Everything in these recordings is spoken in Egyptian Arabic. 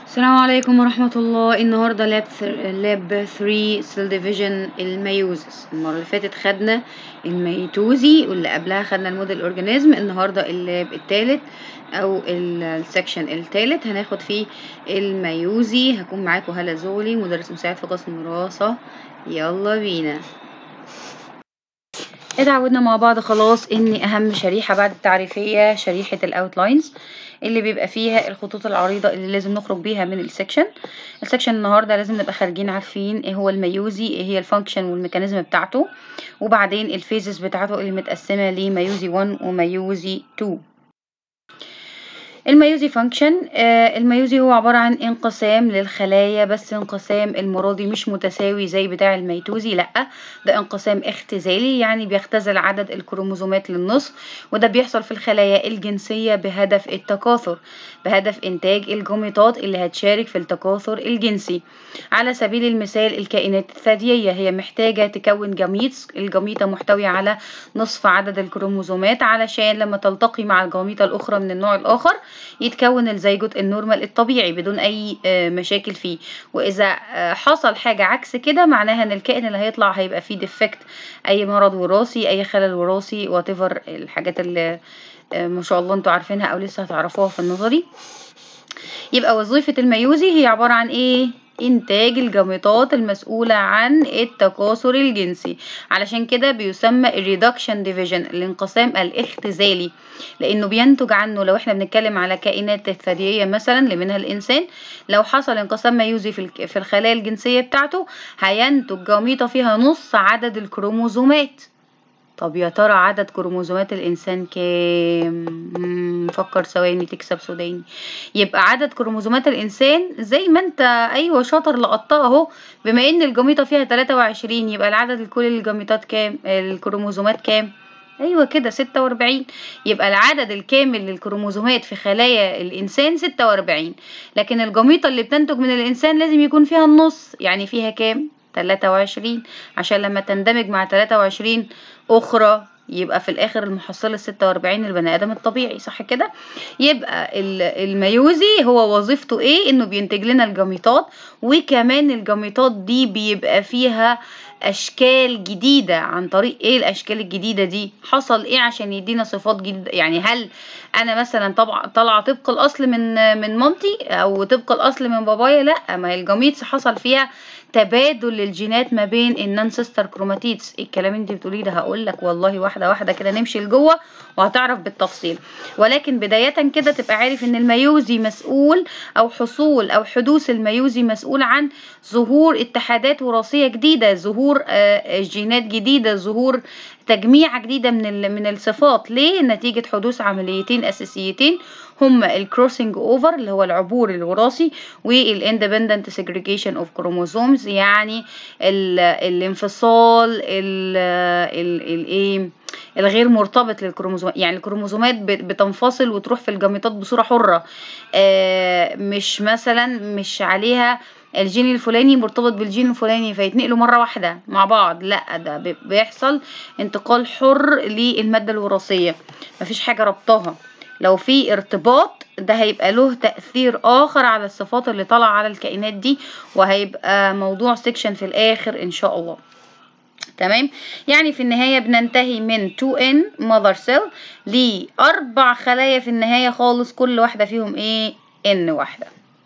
السلام عليكم ورحمة الله النهاردة لاب لاب 3 سيل ديفيجن الميوزس المرة اللي فاتت خدنا الميتوزي واللي قبلها خدنا الموديل اورجانيزم النهاردة اللاب التالت او السكشن التالت هناخد فيه الميوزي هكون معاكم هلا زغلي مدرس مساعد في قسم وراثة يلا بينا اتعودنا مع بعض خلاص ان اهم شريحة بعد التعريفية شريحة الاوتلاينز اللي بيبقى فيها الخطوط العريضة اللي لازم نخرج بيها من السكشن السكشن النهاردة لازم نبقى خارجين عارفين ايه هو الميوزي ايه هي الفانكشن والميكانيزم بتاعته وبعدين الفيزز بتاعته اللي متقسمة لميوزي 1 وميوزي 2 الميوزي فانكشن آه الميوزي هو عبارة عن انقسام للخلايا بس انقسام المرادي مش متساوي زي بتاع الميتوزي لأ ده انقسام اختزالي يعني بيختزل عدد الكروموزومات للنصف وده بيحصل في الخلايا الجنسية بهدف التكاثر بهدف انتاج الجميطات اللي هتشارك في التكاثر الجنسي على سبيل المثال الكائنات الثديية هي محتاجة تكون جميط الجميطة محتوية على نصف عدد الكروموزومات علشان لما تلتقي مع الجميطة الأخرى من النوع الآخر يتكون الزيجوت النورمال الطبيعي بدون اي مشاكل فيه واذا حصل حاجه عكس كده معناها ان الكائن اللي هيطلع هيبقى فيه ديفكت اي مرض وراثي اي خلل وراثي واتيفر الحاجات اللي ما شاء الله انتوا عارفينها او لسه هتعرفوها في النظري يبقى وظيفه الميوزي هي عباره عن ايه إنتاج الجميطات المسؤولة عن التكاثر الجنسي علشان كده بيسمى الريدكشن ديفيجن الانقسام الاختزالي لأنه بينتج عنه لو احنا بنتكلم على كائنات الثديية مثلا اللي منها الإنسان لو حصل انقسام ميوزي في الخلايا الجنسية بتاعته هينتج جميطة فيها نص عدد الكروموزومات طب يا ترى عدد كروموزومات الانسان كام فكر ثواني تكسب سوداني يبقى عدد كروموزومات الانسان زي ما انت ايوه شاطر لقطتها اهو بما ان الجميطه فيها 23 يبقى العدد الكلي للجميطات كام الكروموزومات كام ايوه كده 46 يبقى العدد الكامل للكروموزومات في خلايا الانسان 46 لكن الجميطه اللي بتنتج من الانسان لازم يكون فيها النص يعني فيها كام 23 عشان لما تندمج مع 23 أخرى يبقى في الآخر المحصلة 46 البني آدم الطبيعي صح كده؟ يبقى الميوزي هو وظيفته إيه؟ إنه بينتج لنا الجميطات وكمان الجميطات دي بيبقى فيها اشكال جديده عن طريق ايه الاشكال الجديده دي حصل ايه عشان يدينا صفات جديده يعني هل انا مثلا طبعا طالعه طبق الاصل من من مامتي او طبق الاصل من بابايا لا ما هي الجميط حصل فيها تبادل للجينات ما بين النانسستر كروماتيدز الكلام انت بتقوليه ده هقول لك والله واحده واحده كده نمشي لجوه وهتعرف بالتفصيل ولكن بدايه كده تبقى عارف ان الميوزي مسؤول او حصول او حدوث الميوزي مسؤول عن ظهور اتحادات وراثيه جديده ظهور جينات جديده ظهور تجميعة جديدة من من الصفات ليه نتيجة حدوث عمليتين أساسيتين هما الكروسنج اوفر اللي هو العبور الوراثي والاندبندنت سيجريجيشن اوف كروموزومز يعني ال الانفصال الايه الغير مرتبط للكروموزومات يعني الكروموزومات بتنفصل وتروح في الجميطات بصوره حره آه مش مثلا مش عليها الجين الفلاني مرتبط بالجين الفلاني فيتنقلوا مرة واحدة مع بعض لا ده بيحصل انتقال حر للمادة الوراثية مفيش حاجة ربطها لو في ارتباط ده هيبقى له تأثير آخر على الصفات اللي طالعة على الكائنات دي وهيبقى موضوع سيكشن في الآخر إن شاء الله تمام يعني في النهاية بننتهي من 2N mother cell لأربع خلايا في النهاية خالص كل واحدة فيهم إيه N واحدة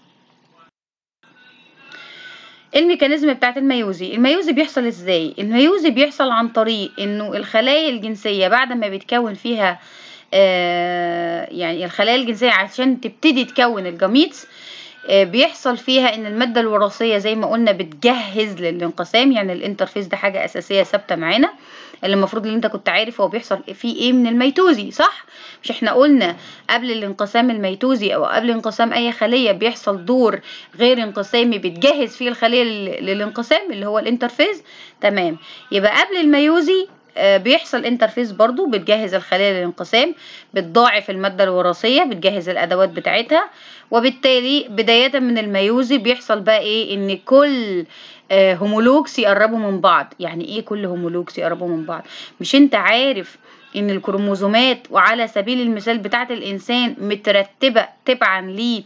الميكانيزم بتاعت الميوزي الميوزي بيحصل ازاي الميوزي بيحصل عن طريق انه الخلايا الجنسية بعد ما بيتكون فيها آه يعني الخلايا الجنسية عشان تبتدي تكون الجميتس آه بيحصل فيها ان المادة الوراثية زي ما قلنا بتجهز للانقسام يعني الانترفيس ده حاجة اساسية ثابتة معانا اللي المفروض اللي انت كنت عارف هو بيحصل فيه ايه من الميتوزي صح مش احنا قلنا قبل الانقسام الميتوزي او قبل انقسام اي خليه بيحصل دور غير انقسامي بتجهز فيه الخليه للانقسام اللي هو الانترفيز تمام يبقى قبل الميوزي بيحصل انترفيس برضو بتجهز الخلايا للانقسام بتضاعف المادة الوراثية بتجهز الأدوات بتاعتها وبالتالي بداية من الميوزي بيحصل بقى ايه ان كل هومولوجز يقربوا من بعض يعني ايه كل هومولوجز يقربوا من بعض مش انت عارف ان الكروموزومات وعلى سبيل المثال بتاعة الانسان مترتبة تبعا ليه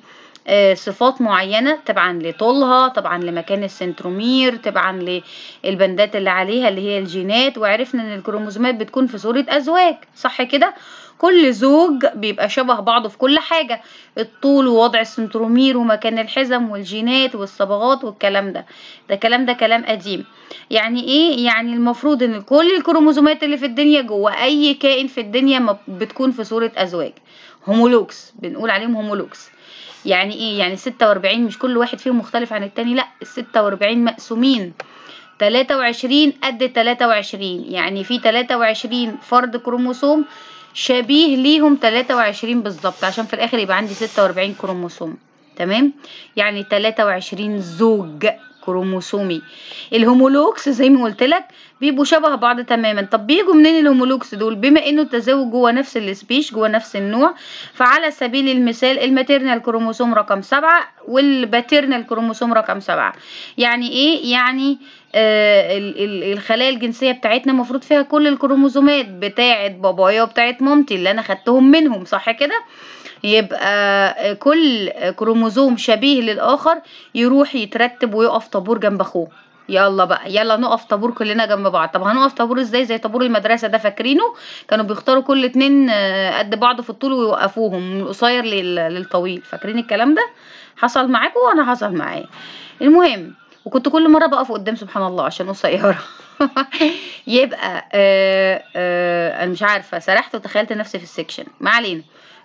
آه، صفات معينة طبعا لطولها طبعا لمكان السنترومير طبعا للبندات اللي عليها اللي هي الجينات وعرفنا ان الكروموزومات بتكون في صورة ازواج صح كده كل زوج بيبقى شبه بعضه في كل حاجة الطول ووضع السنترومير ومكان الحزم والجينات والصبغات والكلام ده ده كلام ده كلام قديم يعني ايه يعني المفروض ان كل الكروموزومات اللي في الدنيا جوه اي كائن في الدنيا ما بتكون في صورة ازواج هومولوكس بنقول عليهم هومولوكس يعني ايه يعني 46 مش كل واحد فيهم مختلف عن التاني لا ال 46 مقسومين 23 قد 23 يعني في 23 فرد كروموسوم شبيه ليهم 23 بالظبط عشان في الاخر يبقى عندي 46 كروموسوم تمام يعني 23 زوج كروموسومي الهومولوكس زي ما قلت لك بيبقوا شبه بعض تماما طب بيجوا منين الهومولوكس دول بما انه التزاوج جوه نفس السبيش جوه نفس النوع فعلى سبيل المثال الماتيرنال كروموسوم رقم سبعة والباترنال كروموسوم رقم سبعة يعني ايه يعني آه ال- ال- الخلايا الجنسية بتاعتنا المفروض فيها كل الكروموسومات بتاعت بابايا وبتاعت مامتي اللي انا خدتهم منهم صح كده يبقى كل كروموزوم شبيه للآخر يروح يترتب ويقف طابور جنب أخوه يلا بقى يلا نقف طابور كلنا جنب بعض طب هنقف طابور ازاي زي طابور المدرسة ده فاكرينه كانوا بيختاروا كل اتنين آه، قد بعض في الطول ويوقفوهم من القصير لل- للطويل فاكرين الكلام ده حصل معاكم وانا حصل معايا المهم وكنت كل مرة بقف قدام سبحان الله عشان قصيرة يبقى آه آه انا مش عارفة سرحت وتخيلت نفسي في السكشن ما علينا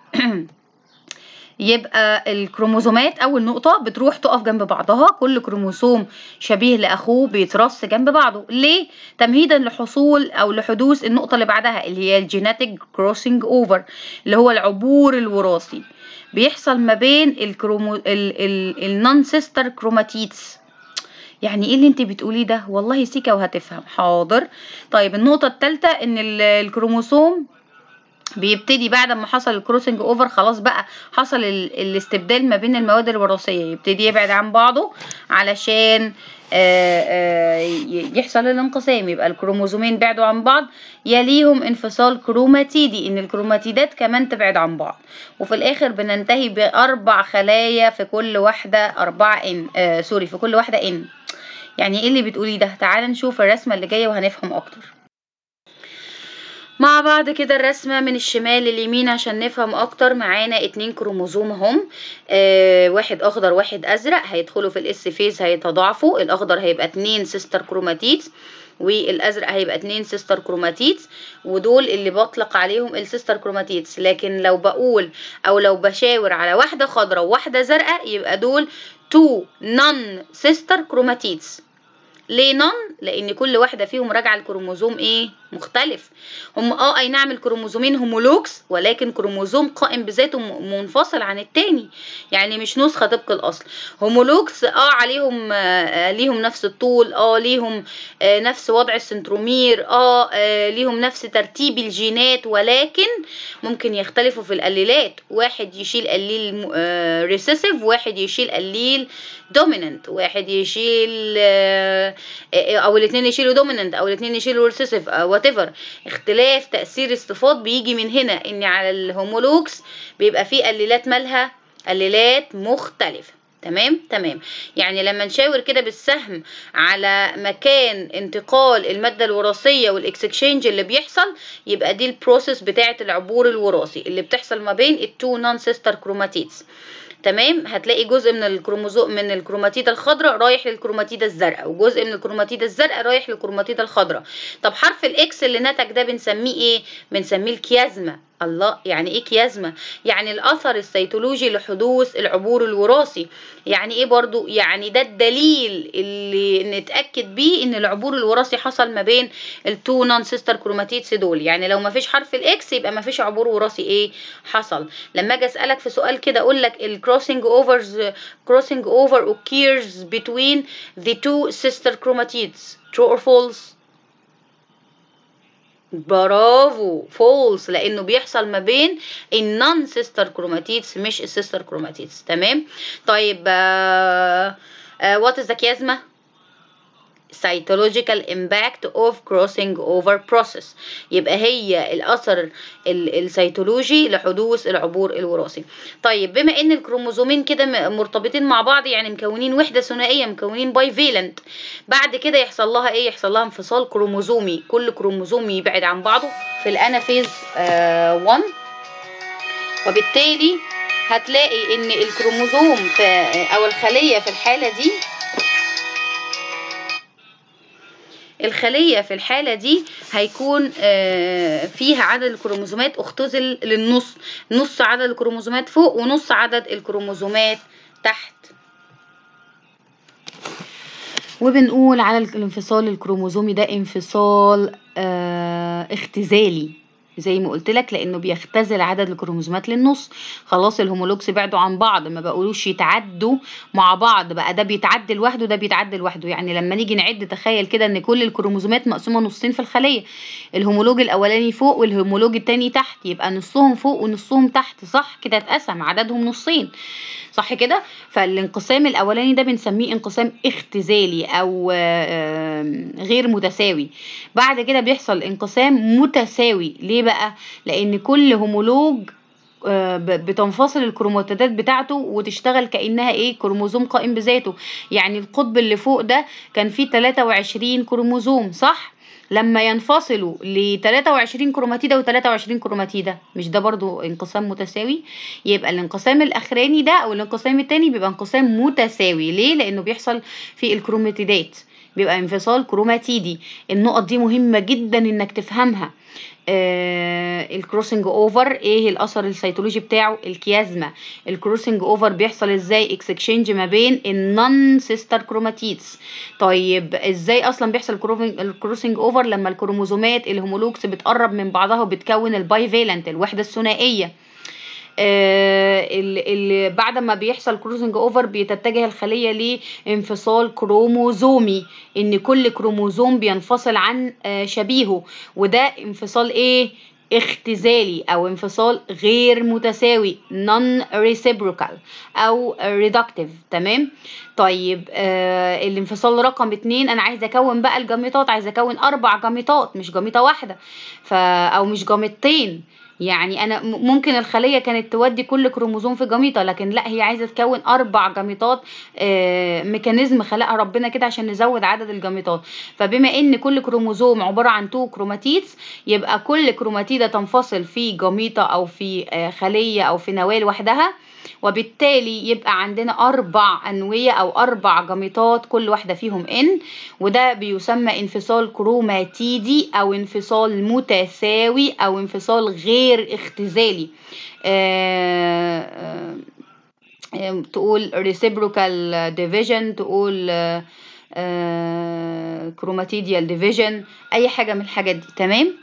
يبقى الكروموزومات اول نقطه بتروح تقف جنب بعضها كل كروموسوم شبيه لاخوه بيترص جنب بعضه ليه تمهيدا لحصول او لحدوث النقطه اللي بعدها اللي هي الجيناتيك كروسنج اوفر اللي هو العبور الوراثي بيحصل ما بين الكرومو ال ال النون سيستر كروماتيدز يعني ايه اللي انت بتقوليه ده والله سيكا وهتفهم حاضر طيب النقطه الثالثه ان ال- الكروموسوم بيبتدي بعد ما حصل الكروسنج اوفر خلاص بقى حصل ال- الاستبدال ما بين المواد الوراثيه يبتدي يبعد عن بعضه علشان آه، آه، ي- يحصل الانقسام يبقى الكروموزومين بعدوا عن بعض يليهم انفصال كروماتيدي ان الكروماتيدات كمان تبعد عن بعض وفي الاخر بننتهي باربع خلايا في كل واحده اربعه ان آه سوري في كل واحده ان يعني ايه اللي بتقوليه ده تعال نشوف الرسمه اللي جايه وهنفهم اكتر مع بعض كده الرسمة من الشمال لليمين عشان نفهم أكتر معانا اتنين كروموزوم هم آه واحد أخضر واحد أزرق هيدخلوا في الإس فيز هيتضاعفوا الأخضر هيبقى اتنين سيستر كروماتيدز والازرق هيبقى اتنين سيستر كروماتيدز ودول اللي بطلق عليهم السيستر كروماتيدز لكن لو بقول او لو بشاور على واحده خضراء وواحده زرقاء يبقى دول تو نون سيستر كروماتيدز ليه نون لان كل واحده فيهم راجعه الكروموزوم ايه مختلف هم اه اي نعم الكروموزومين هومولوجز ولكن كروموزوم قائم بذاته م- منفصل عن التاني يعني مش نسخه طبق الاصل هومولوجز اه عليهم آه ليهم نفس الطول اه ليهم آه نفس وضع السنترومير اه, آه ليهم نفس ترتيب الجينات ولكن ممكن يختلفوا في الاليلات واحد يشيل قليل آه ريسيسيف واحد يشيل قليل دوميننت واحد يشيل آه آه، او الاثنين يشيلوا دوميننت او الاثنين يشيلوا ريسيسيف وات ايفر اختلاف تاثير الصفات بيجي من هنا ان على الهومولوجز بيبقى فيه قليلات مالها قليلات مختلفه تمام تمام يعني لما نشاور كده بالسهم على مكان انتقال المادة الوراثية والاكسشينج اللي بيحصل يبقى دي البروسيس بتاعة العبور الوراثي اللي بتحصل ما بين التو نون سيستر كروماتيدز تمام هتلاقي جزء من الكروموزوم من الكروماتيدة الخضراء رايح للكروماتيدة الزرقاء وجزء من الكروماتيدة الزرقاء رايح للكروماتيدة الخضراء طب حرف الاكس اللي نتج ده بنسميه ايه بنسميه الكيازما الله يعني ايه كيازما يعني الاثر السيتولوجي لحدوث العبور الوراثي يعني ايه برضو يعني ده الدليل اللي نتاكد بيه ان العبور الوراثي حصل ما بين التو نون سيستر كروماتيدز دول يعني لو ما فيش حرف الاكس يبقى ما فيش عبور وراثي ايه حصل لما اجي اسالك في سؤال كده اقول لك الكروسنج اوفرز crossing over occurs between the two sister chromatids true or false برافو فولس لانه بيحصل ما بين النون سيستر كروماتيدز مش السيستر كروماتيدز تمام طيب وات از ذا كيازما cytological impact of crossing over process يبقى هي الأثر السيتولوجي لحدوث العبور الوراثي طيب بما ان الكروموزومين كده مرتبطين مع بعض يعني مكونين وحدة ثنائية مكونين باي فيلنت بعد كده يحصل لها ايه يحصل لها انفصال كروموزومي كل كروموزوم يبعد عن بعضه في الانافيز 1 آه وبالتالي هتلاقي ان الكروموزوم في او الخلية في الحالة دي الخلية في الحالة دي هيكون فيها عدد الكروموزومات اختزل للنص نص عدد الكروموزومات فوق ونص عدد الكروموزومات تحت وبنقول على الانفصال الكروموزومي ده انفصال اختزالي زي ما قلت لك لانه بيختزل عدد الكروموزومات للنص خلاص الهومولوجز بعدوا عن بعض ما بقولوش يتعدوا مع بعض بقى ده بيتعدى لوحده ده بيتعدى لوحده يعني لما نيجي نعد تخيل كده ان كل الكروموزومات مقسومه نصين في الخليه الهومولوج الاولاني فوق والهومولوج التاني تحت يبقى نصهم فوق ونصهم تحت صح كده اتقسم عددهم نصين صح كده فالانقسام الاولاني ده بنسميه انقسام اختزالي او غير متساوي بعد كده بيحصل انقسام متساوي ليه بقى لان كل هومولوج بتنفصل الكروماتيدات بتاعته وتشتغل كانها ايه كروموزوم قائم بذاته يعني القطب اللي فوق ده كان فيه 23 كروموزوم صح لما ينفصلوا ل 23 كروماتيدة و 23 كروماتيدة مش ده برضو انقسام متساوي يبقى الانقسام الاخراني ده او الانقسام التاني بيبقى انقسام متساوي ليه لانه بيحصل في الكروماتيدات بيبقى انفصال كروماتيدي النقط دي مهمة جدا انك تفهمها آه الكروسنج اوفر ايه الاثر السيتولوجي بتاعه الكيازما الكروسنج اوفر بيحصل ازاي اكسشينج ما بين النون سيستر كروماتيدز طيب ازاي اصلا بيحصل الكروسنج اوفر لما الكروموزومات الهومولوجز بتقرب من بعضها وبتكون الباي فالنت الوحده الثنائيه آه اللي بعد ما بيحصل كروزنج اوفر بتتجه الخليه لانفصال كروموزومي ان كل كروموزوم بينفصل عن آه شبيهه وده انفصال ايه اختزالي او انفصال غير متساوي non reciprocal او reductive تمام طيب آه الانفصال رقم اتنين انا عايزه اكون بقى الجاميطات عايزه اكون اربع جاميطات مش جاميطه واحده ف او مش جاميطتين يعني انا ممكن الخليه كانت تودي كل كروموزوم في جاميطه لكن لا هي عايزه تكون اربع جاميطات آه ميكانيزم خلقها ربنا كده عشان نزود عدد الجاميطات فبما ان كل كروموزوم عباره عن تو كروماتيدز يبقى كل كروماتيده تنفصل في جاميطه او في آه خليه او في نواه لوحدها وبالتالي يبقى عندنا أربع أنوية أو أربع جاميطات كل واحدة فيهم إن وده بيسمى انفصال كروماتيدي أو انفصال متساوي أو انفصال غير اختزالي آآ آآ تقول reciprocal division تقول كروماتيديال division أي حاجة من الحاجات دي تمام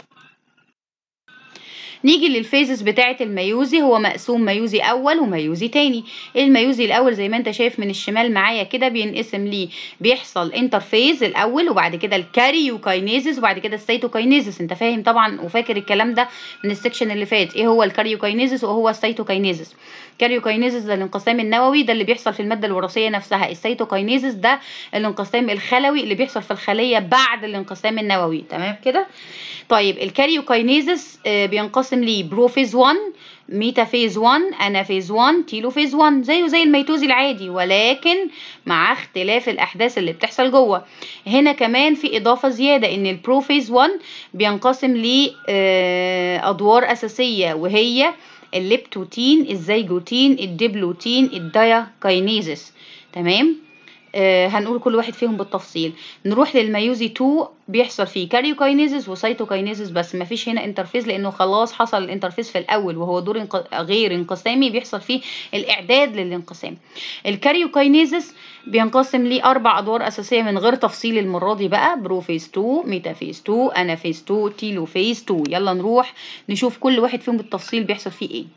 نيجي للفيزز بتاعة الميوزي هو مقسوم ميوزي أول وميوزي تاني الميوزي الأول زي ما أنت شايف من الشمال معايا كده بينقسم ليه بيحصل انترفيز الأول وبعد كده الكاريوكاينيزس وبعد كده السيتوكاينيزس أنت فاهم طبعا وفاكر الكلام ده من السكشن اللي فات إيه هو الكاريوكاينيزس وهو السيتوكاينيزس الكاريوكاينيزس ده الانقسام النووي ده اللي بيحصل في المادة الوراثية نفسها السيتوكاينيزس ده الانقسام الخلوي اللي بيحصل في الخلية بعد الانقسام النووي تمام كده طيب الكاريوكاينيزس آه بينقسم بينقسم لي بروفيز 1 ميتافيز 1 انافيز 1 تيلوفيز 1 زيه زي الميتوزي العادي ولكن مع اختلاف الاحداث اللي بتحصل جوه هنا كمان في اضافه زياده ان البروفيز 1 بينقسم ل ادوار اساسيه وهي الليبتوتين الزيجوتين الديبلوتين الداياكاينيزس تمام آه هنقول كل واحد فيهم بالتفصيل نروح للميوزي 2 بيحصل فيه كاريوكاينيزس وسيتوكاينيزس بس ما فيش هنا انترفيز لانه خلاص حصل الانترفيز في الاول وهو دور انق... غير انقسامي بيحصل فيه الاعداد للانقسام الكاريوكاينيزس بينقسم لاربع ادوار اساسيه من غير تفصيل المره دي بقى بروفيز 2 ميتافيز 2 انافيز 2 تيلوفيز 2 يلا نروح نشوف كل واحد فيهم بالتفصيل بيحصل فيه ايه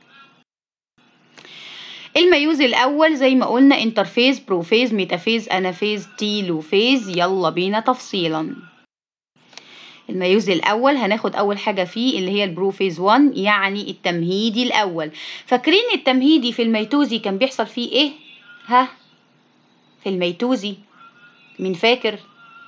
الميوز الاول زي ما قلنا انترفيز بروفيز ميتافيز انافيز تيلوفيز يلا بينا تفصيلا الميوز الاول هناخد اول حاجه فيه اللي هي البروفيز 1 يعني التمهيدي الاول فاكرين التمهيدي في الميتوزي كان بيحصل فيه ايه ها في الميتوزي مين فاكر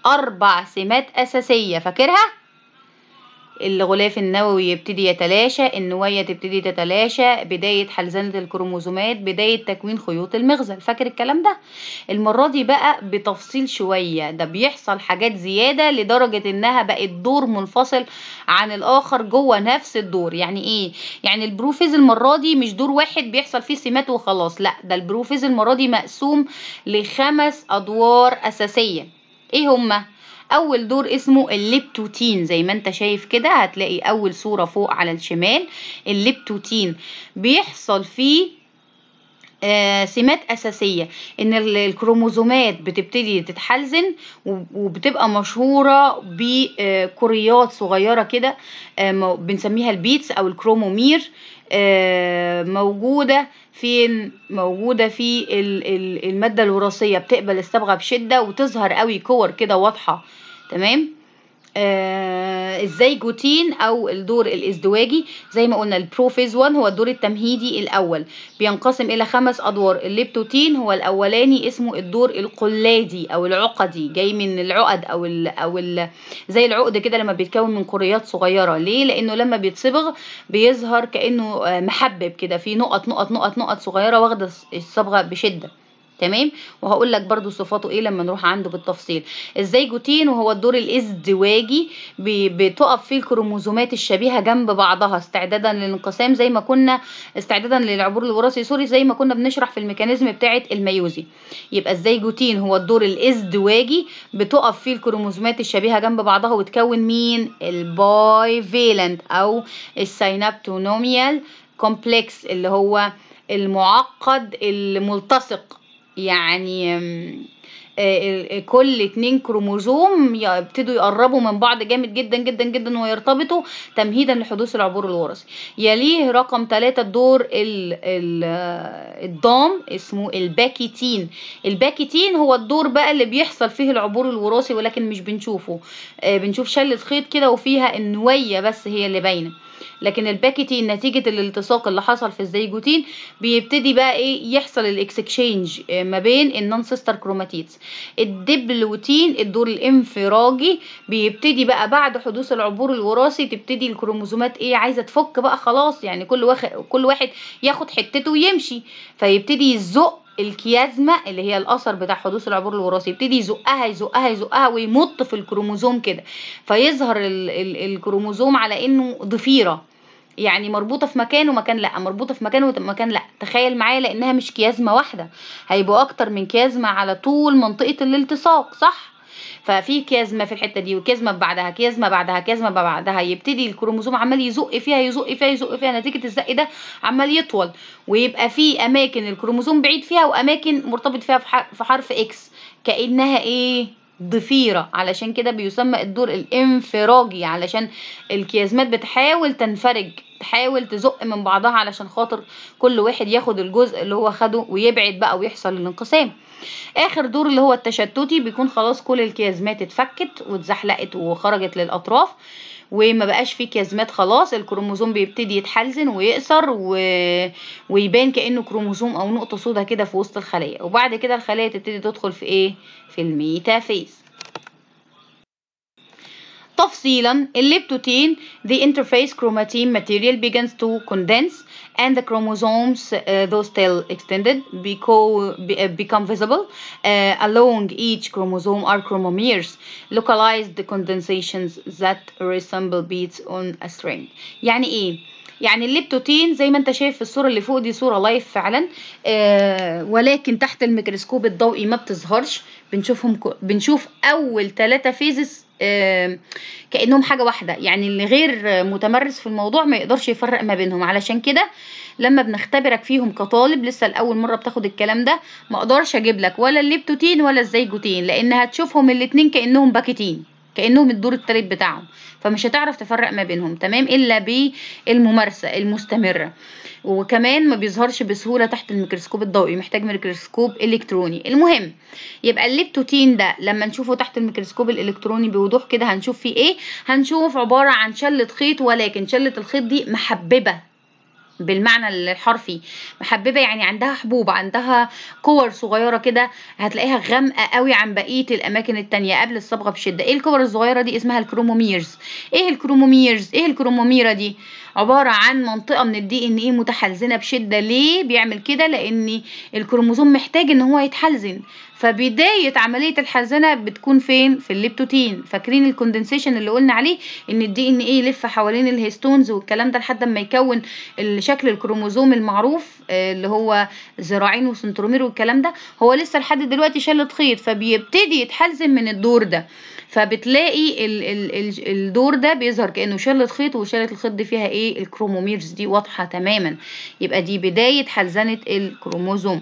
أربع سمات أساسية فاكرها؟ الغلاف النووي يبتدي يتلاشى النواية تبتدي تتلاشى بداية حلزنة الكروموزومات بداية تكوين خيوط المغزل فاكر الكلام ده المرة دي بقى بتفصيل شوية ده بيحصل حاجات زيادة لدرجة انها بقت دور منفصل عن الاخر جوه نفس الدور يعني ايه يعني البروفيز المرة دي مش دور واحد بيحصل فيه سمات وخلاص لا ده البروفيز المرة دي مقسوم لخمس ادوار اساسية ايه هما اول دور اسمه الليبتوتين زي ما انت شايف كده هتلاقي اول صورة فوق على الشمال الليبتوتين بيحصل فيه آه سمات أساسية إن الكروموزومات بتبتدي تتحلزن وبتبقى مشهورة بكريات صغيرة كده آه بنسميها البيتس أو الكرومومير آه موجودة فين موجودة في المادة الوراثية بتقبل الصبغة بشدة وتظهر قوي كور كده واضحة تمام آه الزيجوتين او الدور الازدواجي زي ما قلنا البروفيز 1 هو الدور التمهيدي الاول بينقسم الى خمس ادوار الليبتوتين هو الاولاني اسمه الدور القلادي او العقدي جاي من العقد او ال او ال زي العقد كده لما بيتكون من كريات صغيره ليه لانه لما بيتصبغ بيظهر كانه محبب كده في نقط نقط نقط نقط صغيره واخده الصبغه بشده تمام وهقول لك برضو صفاته ايه لما نروح عنده بالتفصيل الزيجوتين وهو الدور الازدواجي بتقف فيه الكروموزومات الشبيهه جنب بعضها استعدادا للانقسام زي ما كنا استعدادا للعبور الوراثي سوري زي ما كنا بنشرح في الميكانيزم بتاعه الميوزي يبقى الزيجوتين هو الدور الازدواجي بتقف فيه الكروموزومات الشبيهه جنب بعضها وتكون مين الباي فيلنت او السينابتونوميال كومبلكس اللي هو المعقد الملتصق يعني كل اتنين كروموزوم يبتدوا يقربوا من بعض جامد جدا جدا جدا ويرتبطوا تمهيدا لحدوث العبور الوراثي يليه رقم ثلاثة الدور ال ال الضام اسمه الباكيتين الباكيتين هو الدور بقى اللي بيحصل فيه العبور الوراثي ولكن مش بنشوفه بنشوف شلة خيط كده وفيها النوية بس هي اللي باينه لكن الباكيتين نتيجة الالتصاق اللي حصل في الزيجوتين بيبتدي بقى ايه يحصل الاكسكشينج ما بين النون سيستر كروماتيدز الدبلوتين الدور الانفراجي بيبتدي بقى بعد حدوث العبور الوراثي تبتدي الكروموزومات ايه عايزه تفك بقى خلاص يعني كل واحد كل واحد ياخد حتته ويمشي فيبتدي يزق الكيازما اللي هي الاثر بتاع حدوث العبور الوراثي يبتدي يزقها يزقها يزقها ويمط في الكروموزوم كده فيظهر ال ال الكروموزوم على انه ضفيره يعني مربوطه في مكان ومكان لا مربوطه في مكان ومكان لا تخيل معايا لانها مش كيازما واحده هيبقوا اكتر من كيازما على طول منطقه الالتصاق صح ففي كيازما في الحته دي وكيازما بعدها كيازما بعدها كيازما بعدها يبتدي الكروموزوم عمال يزق فيها يزق فيها يزق فيها نتيجه الزق ده عمال يطول ويبقى في اماكن الكروموزوم بعيد فيها واماكن مرتبط فيها في حرف اكس كانها ايه ضفيره علشان كده بيسمى الدور الانفراجي علشان الكيازمات بتحاول تنفرج تحاول تزق من بعضها علشان خاطر كل واحد ياخد الجزء اللي هو خده ويبعد بقى ويحصل الانقسام اخر دور اللي هو التشتتي بيكون خلاص كل الكيازمات اتفكت واتزحلقت وخرجت للاطراف وما بقاش فيه كيازمات خلاص الكروموزوم بيبتدي يتحلزن ويقصر و... ويبان كانه كروموزوم او نقطه سودا كده في وسط الخليه وبعد كده الخليه تبتدي تدخل في ايه في الميتافيز تفصيلا الليبتوتين the interface chromatin material begins to condense and the chromosomes uh, though still extended beco- be, uh, become visible uh, along each chromosome are chromomeres localized condensations that resemble beads on a string يعني ايه يعني الليبتوتين زي ما انت شايف في الصوره اللي فوق دي صوره لايف فعلا آه ولكن تحت الميكروسكوب الضوئي ما بتظهرش بنشوفهم بنشوف اول ثلاثة فيزز آه كانهم حاجه واحده يعني اللي غير متمرس في الموضوع ما يقدرش يفرق ما بينهم علشان كده لما بنختبرك فيهم كطالب لسه لاول مره بتاخد الكلام ده ما اقدرش اجيب لك ولا الليبتوتين ولا الزيجوتين لان هتشوفهم الاتنين كانهم باكيتين كانهم الدور التالت بتاعهم فمش هتعرف تفرق ما بينهم تمام الا بالممارسه المستمره وكمان ما بيظهرش بسهوله تحت الميكروسكوب الضوئي محتاج ميكروسكوب الكتروني المهم يبقى الليبتوتين ده لما نشوفه تحت الميكروسكوب الالكتروني بوضوح كده هنشوف فيه ايه هنشوف عباره عن شله خيط ولكن شله الخيط دي محببه بالمعنى الحرفي محببه يعني عندها حبوب عندها كور صغيره كده هتلاقيها غامقه قوي عن بقيه الاماكن التانية قبل الصبغه بشده ايه الكور الصغيره دي اسمها الكروموميرز ايه الكروموميرز ايه الكروموميره دي عباره عن منطقه من الدي ان ايه متحلزنه بشده ليه بيعمل كده لان الكروموزوم محتاج ان هو يتحلزن فبدايه عمليه الحلزنه بتكون فين في الليبتوتين فاكرين الكوندنسيشن اللي قلنا عليه ان الدي ان ايه يلف حوالين الهيستونز والكلام ده لحد ما يكون شكل الكروموزوم المعروف آه، اللي هو ذراعين وسنترومير والكلام ده هو لسه لحد دلوقتي شلت خيط فبيبتدي يتحلزن من الدور ده فبتلاقي ال ال ال الدور ده بيظهر كانه شلت خيط وشلت الخيط دي فيها ايه الكروموميرز دي واضحه تماما يبقى دي بدايه حلزنه الكروموزوم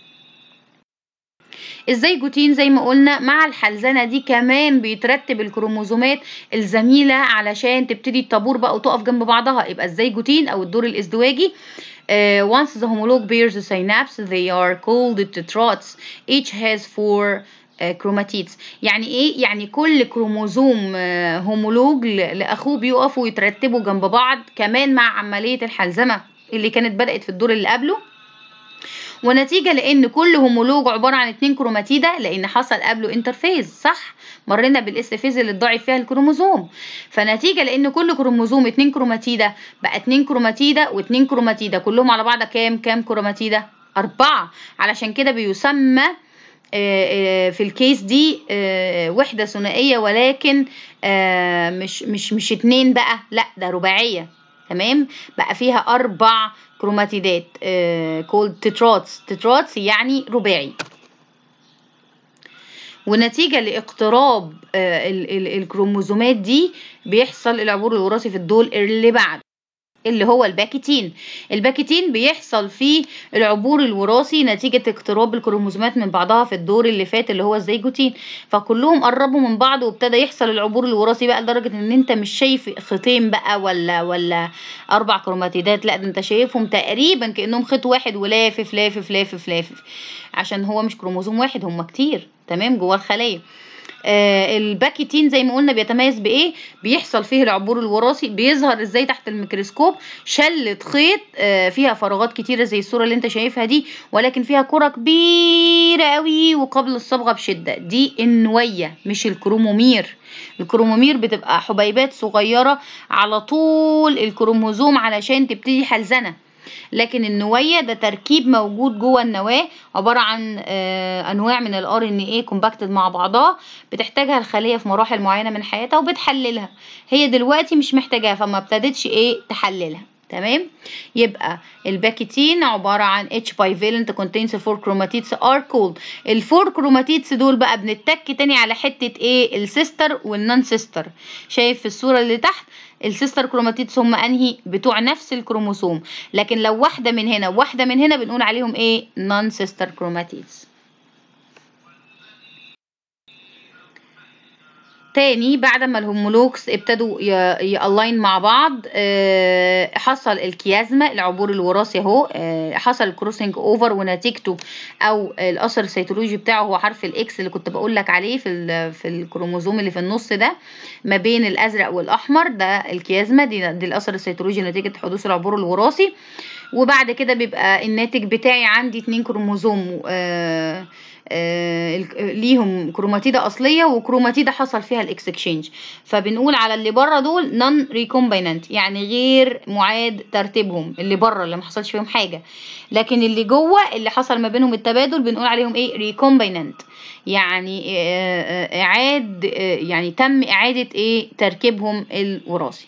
الزيجوتين زي ما قلنا مع الحلزنه دي كمان بيترتب الكروموزومات الزميله علشان تبتدي الطابور بقى وتقف جنب بعضها يبقى الزيجوتين او الدور الازدواجي Uh, once the homologue bears the synapse they are called tetrads each has four كروماتيدز يعني ايه يعني كل كروموزوم هومولوج لاخوه بيقفوا يترتبوا جنب بعض كمان مع عمليه الحلزمه اللي كانت بدات في الدور اللي قبله ونتيجه لان كل هومولوج عباره عن اتنين كروماتيدا لان حصل قبله انترفيز صح مرينا بالاس فيز اللي اتضاعف فيها الكروموزوم فنتيجه لان كل كروموزوم اتنين كروماتيدا بقى اتنين كروماتيدا واتنين كروماتيدا كلهم على بعض كام كام كروماتيدا أربعة علشان كده بيسمى في الكيس دي وحدة ثنائية ولكن مش مش مش اتنين بقى لا ده رباعية تمام بقى فيها أربع كروماتيدات كولد تتراتس تتراتس يعني رباعي ونتيجة لاقتراب الكروموزومات دي بيحصل العبور الوراثي في الدول اللي بعد اللي هو الباكيتين الباكيتين بيحصل فيه العبور الوراثي نتيجة اقتراب الكروموزومات من بعضها في الدور اللي فات اللي هو الزيجوتين فكلهم قربوا من بعض وابتدى يحصل العبور الوراثي بقى لدرجة ان انت مش شايف خيطين بقى ولا ولا اربع كروماتيدات لا ده انت شايفهم تقريبا كانهم خيط واحد ولافف لافف لافف لافف عشان هو مش كروموزوم واحد هم كتير تمام جوه الخليه آه الباكيتين زي ما قلنا بيتميز بايه بيحصل فيه العبور الوراثي بيظهر ازاي تحت الميكروسكوب شلة خيط آه فيها فراغات كتيرة زي الصورة اللي انت شايفها دي ولكن فيها كرة كبيرة قوي وقبل الصبغة بشدة دي النوية مش الكرومومير الكرومومير بتبقى حبيبات صغيرة على طول الكروموزوم علشان تبتدي حلزنة لكن النوية ده تركيب موجود جوه النواة عبارة عن آه أنواع من ال RNA كومباكتد مع بعضها بتحتاجها الخلية في مراحل معينة من حياتها وبتحللها هي دلوقتي مش محتاجاها فما ابتدتش ايه تحللها تمام يبقى الباكيتين عبارة عن H bivalent contains four chromatids are called الفور كروماتيدز دول بقى بنتك تاني على حتة ايه السيستر والنون سيستر شايف في الصورة اللي تحت السيستر كروماتيدز هم انهي بتوع نفس الكروموسوم لكن لو واحده من هنا وواحده من هنا بنقول عليهم ايه نون سيستر كروماتيدز تاني بعد ما الهومولوكس ابتدوا يالاين مع بعض اه حصل الكيازما العبور الوراثي اهو اه حصل الكروسنج اوفر ونتيجته او الاثر السيتولوجي بتاعه هو حرف الاكس اللي كنت بقول لك عليه في في الكروموزوم اللي في النص ده ما بين الازرق والاحمر ده الكيازما دي, دي الاثر السيتولوجي نتيجه حدوث العبور الوراثي وبعد كده بيبقى الناتج بتاعي عندي اتنين كروموزوم اه آه ليهم كروماتيدا اصليه وكروماتيدا حصل فيها الاكسشينج فبنقول على اللي بره دول نون ريكومبيننت يعني غير معاد ترتيبهم اللي بره اللي ما حصلش فيهم حاجه لكن اللي جوه اللي حصل ما بينهم التبادل بنقول عليهم ايه ريكومبيننت يعني آه اعاد آه يعني تم اعاده ايه تركيبهم الوراثي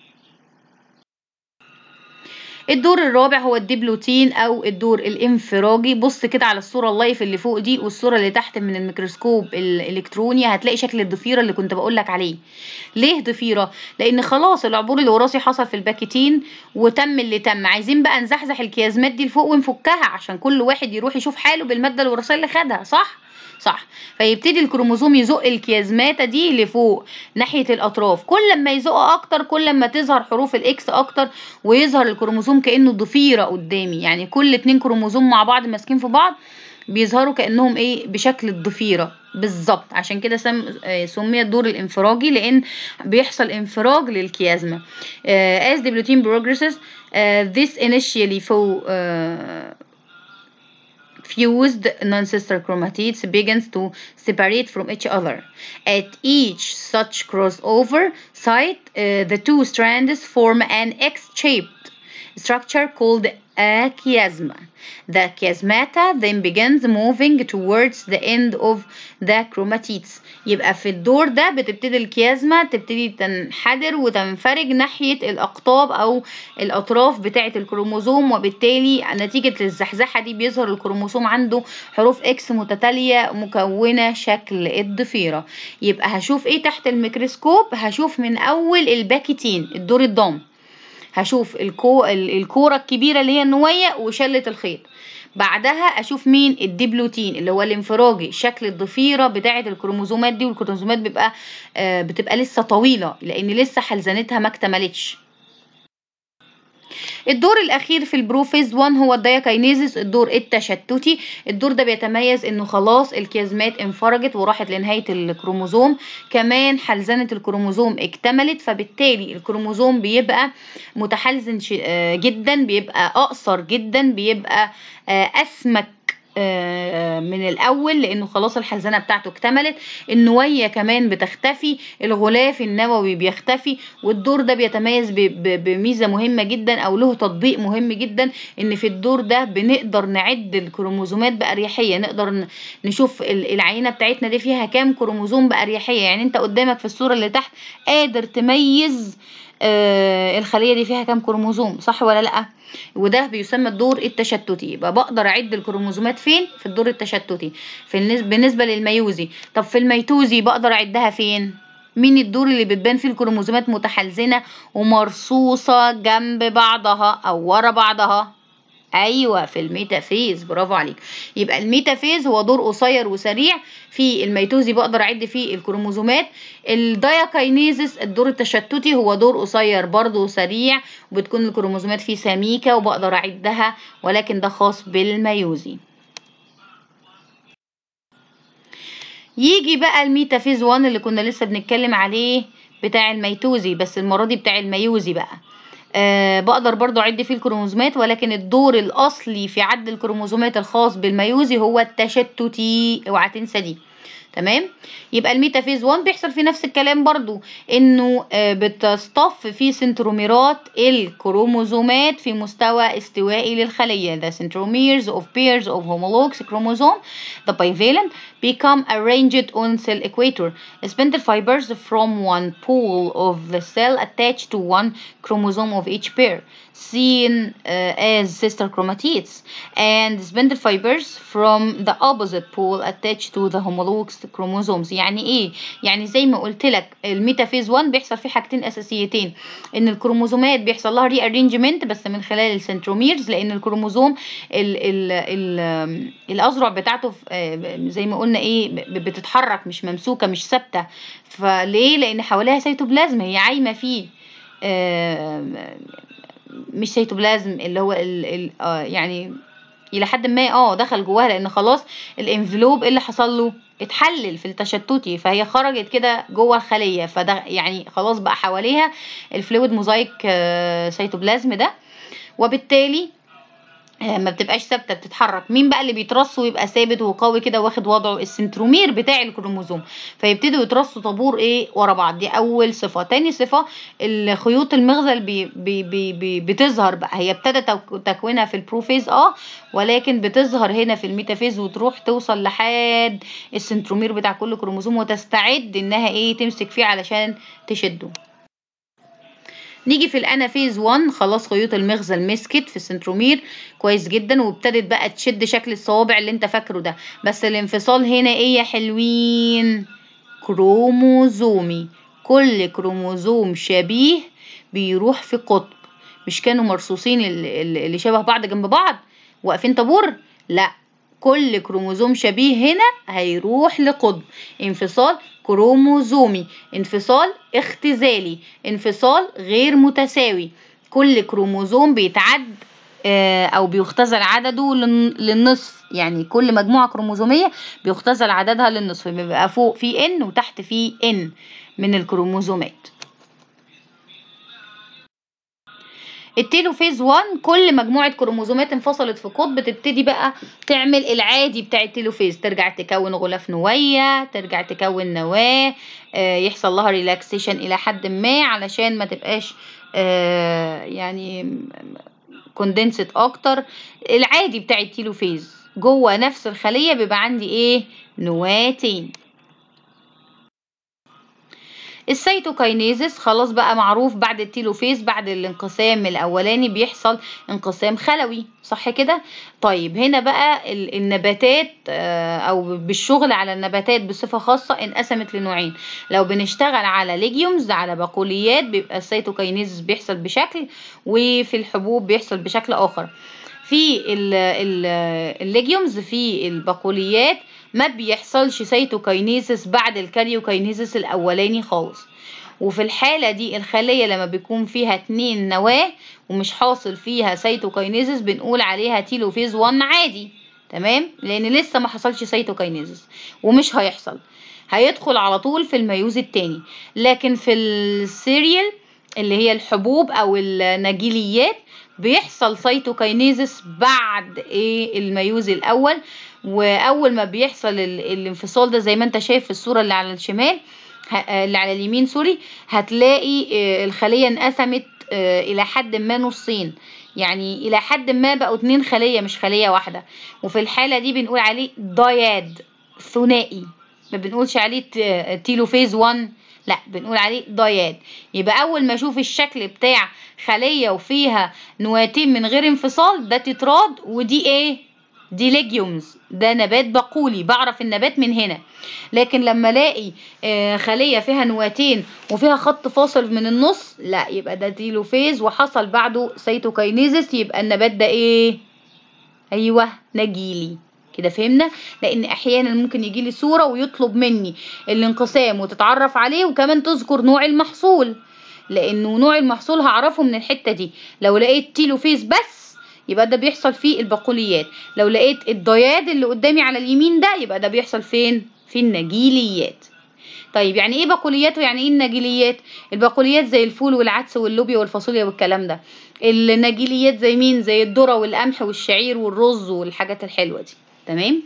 الدور الرابع هو الديبلوتين او الدور الانفراجي بص كده على الصوره اللايف اللي فوق دي والصوره اللي تحت من الميكروسكوب الالكتروني هتلاقي شكل الضفيره اللي كنت بقول لك عليه ليه ضفيره لان خلاص العبور الوراثي حصل في الباكيتين وتم اللي تم عايزين بقى نزحزح الكيازمات دي لفوق ونفكها عشان كل واحد يروح يشوف حاله بالماده الوراثيه اللي خدها صح صح فيبتدي الكروموزوم يزق الكيازماتا دي لفوق ناحيه الاطراف كل ما يزق اكتر كل ما تظهر حروف الاكس اكتر ويظهر الكروموزوم كانه ضفيره قدامي يعني كل اتنين كروموزوم مع بعض ماسكين في بعض بيظهروا كانهم ايه بشكل الضفيره بالظبط عشان كده سم... آه، سمي الدور الانفراجي لان بيحصل انفراج للكيازما آه، as the protein progresses uh, this initially fo- uh, fused non-sister chromatids begins to separate from each other. At each such crossover site, uh, the two strands form an X-shaped structure called a chiasma. The chiasmata then begins moving towards the end of the chromatids. يبقى في الدور ده بتبتدي الكيازما تبتدي تنحدر وتنفرج ناحية الأقطاب أو الأطراف بتاعة الكروموزوم وبالتالي نتيجة الزحزحة دي بيظهر الكروموسوم عنده حروف إكس متتالية مكونة شكل الضفيرة يبقى هشوف إيه تحت الميكروسكوب هشوف من أول الباكيتين الدور الضام هشوف الكو... ال- الكورة الكبيرة اللي هي النوية وشلة الخيط بعدها اشوف مين الديبلوتين اللي هو الانفراجي شكل الضفيره بتاعه الكروموزومات دي والكروموزومات بيبقى آه بتبقى لسه طويله لان لسه حلزنتها ما اكتملتش الدور الاخير في البروفيز 1 هو الدايكاينيزيس الدور التشتتي الدور ده بيتميز انه خلاص الكيازمات انفرجت وراحت لنهايه الكروموزوم كمان حلزنه الكروموزوم اكتملت فبالتالي الكروموزوم بيبقى متحلزن ش- آه، جدا بيبقى اقصر جدا بيبقى آه، اسمك آه، من الاول لانه خلاص الحلزنه بتاعته اكتملت النويه كمان بتختفي الغلاف النووي بيختفي والدور ده بيتميز ب- ب- بميزه مهمه جدا او له تطبيق مهم جدا ان في الدور ده بنقدر نعد الكروموزومات باريحيه نقدر ن- نشوف ال- العينه بتاعتنا دي فيها كام كروموزوم باريحيه يعني انت قدامك في الصوره اللي تحت قادر تميز آه الخليه دي فيها كام كروموزوم صح ولا لا وده بيسمى الدور التشتتي يبقى بقدر اعد الكروموزومات فين في الدور التشتتي في النسبة بالنسبه للميوزي طب في الميتوزي بقدر اعدها فين مين الدور اللي بتبان فيه الكروموزومات متحلزنه ومرصوصه جنب بعضها او ورا بعضها ايوه في الميتافيز برافو عليك يبقى الميتافيز هو دور قصير وسريع في الميتوزي بقدر اعد فيه الكروموزومات الدايكاينيزيس الدور التشتتي هو دور قصير برضه وسريع وبتكون الكروموزومات فيه سميكه وبقدر اعدها ولكن ده خاص بالميوزي يجي بقى الميتافيز 1 اللي كنا لسه بنتكلم عليه بتاع الميتوزي بس المره دي بتاع الميوزي بقى أه بقدر برضو اعد فيه الكروموزومات ولكن الدور الاصلي في عد الكروموزومات الخاص بالميوزي هو التشتتي اوعى تنسى دي تمام يبقى الميتافيز 1 بيحصل في نفس الكلام برضو انه آه، بتصطف في سنتروميرات الكروموزومات في مستوى استوائي للخلية the centromeres of pairs of homologs chromosome the bivalent become arranged on cell equator spindle fibers from one pole of the cell attached to one chromosome of each pair seen uh, as sister chromatids and spindle fibers from the opposite pole attached to the homologous chromosomes يعني ايه يعني زي ما قلت لك الميتافيز 1 بيحصل فيه حاجتين اساسيتين ان الكروموزومات بيحصل لها ري ارينجمنت بس من خلال السنتروميرز لان الكروموزوم ال ال ال الاذرع بتاعته ف- آه، زي ما قلنا ايه ب- بتتحرك مش ممسوكه مش ثابته فليه لان حواليها سيتوبلازم هي عايمه فيه آه، مش سيتوبلازم اللي هو ال ال آه يعني الى حد ما اه دخل جواها لان خلاص الانفلوب اللي حصل له اتحلل في التشتتي فهي خرجت كده جوه الخليه فده يعني خلاص بقى حواليها الفلويد موزايك آه، سيتوبلازم ده وبالتالي آه، ما بتبقاش ثابته بتتحرك مين بقى اللي بيترص ويبقى ثابت وقوي كده واخد وضعه السنترومير بتاع الكروموزوم فيبتدوا يترصوا طابور ايه ورا بعض دي اول صفه تاني صفه الخيوط المغزل بي بي بي بي بتظهر بقى هي ابتدى تك- تكوينها في البروفيز اه ولكن بتظهر هنا في الميتافيز وتروح توصل لحد السنترومير بتاع كل كروموزوم وتستعد انها ايه تمسك فيه علشان تشده نيجي في الانافيز 1 خلاص خيوط المغزل مسكت في السنترومير كويس جدا وابتدت بقى تشد شكل الصوابع اللي انت فاكره ده بس الانفصال هنا ايه يا حلوين كروموزومي كل كروموزوم شبيه بيروح في قطب مش كانوا مرصوصين ال- ال- اللي شبه بعض جنب بعض واقفين طابور لا كل كروموزوم شبيه هنا هيروح لقطب انفصال كروموزومي انفصال اختزالي انفصال غير متساوي كل كروموزوم بيتعد آه، او بيختزل عدده للن- للنصف يعني كل مجموعة كروموزومية بيختزل عددها للنصف بيبقى فوق في ان وتحت في ان من الكروموزومات التيلوفيز 1 كل مجموعة كروموزومات انفصلت في قطب تبتدي بقى تعمل العادي بتاع التيلوفيز ترجع تكون غلاف نوية ترجع تكون نواة آه، يحصل لها ريلاكسيشن إلى حد ما علشان ما تبقاش آه، يعني كوندنسد أكتر العادي بتاع التيلوفيز جوه نفس الخلية بيبقى عندي إيه نواتين السيتوكاينيزس خلاص بقى معروف بعد التيلوفيز بعد الانقسام الاولاني بيحصل انقسام خلوي صح كده طيب هنا بقى ال- النباتات آه، او بالشغل على النباتات بصفه خاصه انقسمت لنوعين لو بنشتغل على ليجيومز على بقوليات بيبقى السيتوكاينيزس بيحصل بشكل وفي الحبوب بيحصل بشكل اخر في ال- ال- الليجيومز في البقوليات ما بيحصلش سيتوكاينيزس بعد الكاريوكاينيزس الاولاني خالص وفي الحالة دي الخلية لما بيكون فيها اتنين نواة ومش حاصل فيها سيتوكاينيزس بنقول عليها تيلوفيز 1 عادي تمام لان لسه ما حصلش سيتوكاينيزس ومش هيحصل هيدخل على طول في الميوز التاني لكن في السيريال اللي هي الحبوب او النجيليات بيحصل سيتوكاينيزس بعد ايه الميوز الاول واول ما بيحصل ال- الانفصال ده زي ما انت شايف في الصوره اللي على الشمال ه- آه، اللي على اليمين سوري هتلاقي آه، الخليه انقسمت آه، الى حد ما نصين يعني الى حد ما بقوا اتنين خليه مش خليه واحده وفي الحاله دي بنقول عليه داياد ثنائي ما بنقولش عليه ت- تيلوفيز 1 لا بنقول عليه داياد يبقى اول ما اشوف الشكل بتاع خليه وفيها نواتين من غير انفصال ده تتراد ودي ايه دي ليجيومز ده نبات بقولي بعرف النبات من هنا لكن لما الاقي آه، خليه فيها نواتين وفيها خط فاصل من النص لا يبقى ده تيلوفيز وحصل بعده سيتوكاينيزس يبقى النبات ده ايه ايوه نجيلي كده فهمنا لان احيانا ممكن يجي لي صوره ويطلب مني الانقسام وتتعرف عليه وكمان تذكر نوع المحصول لانه نوع المحصول هعرفه من الحته دي لو لقيت تيلوفيز بس يبقى ده بيحصل في البقوليات لو لقيت الضياد اللي قدامي على اليمين ده يبقى ده بيحصل فين في النجيليات طيب يعني ايه بقوليات ويعني ايه النجيليات البقوليات زي الفول والعدس واللوبيا والفاصوليا والكلام ده النجيليات زي مين زي الذره والقمح والشعير والرز والحاجات الحلوه دي تمام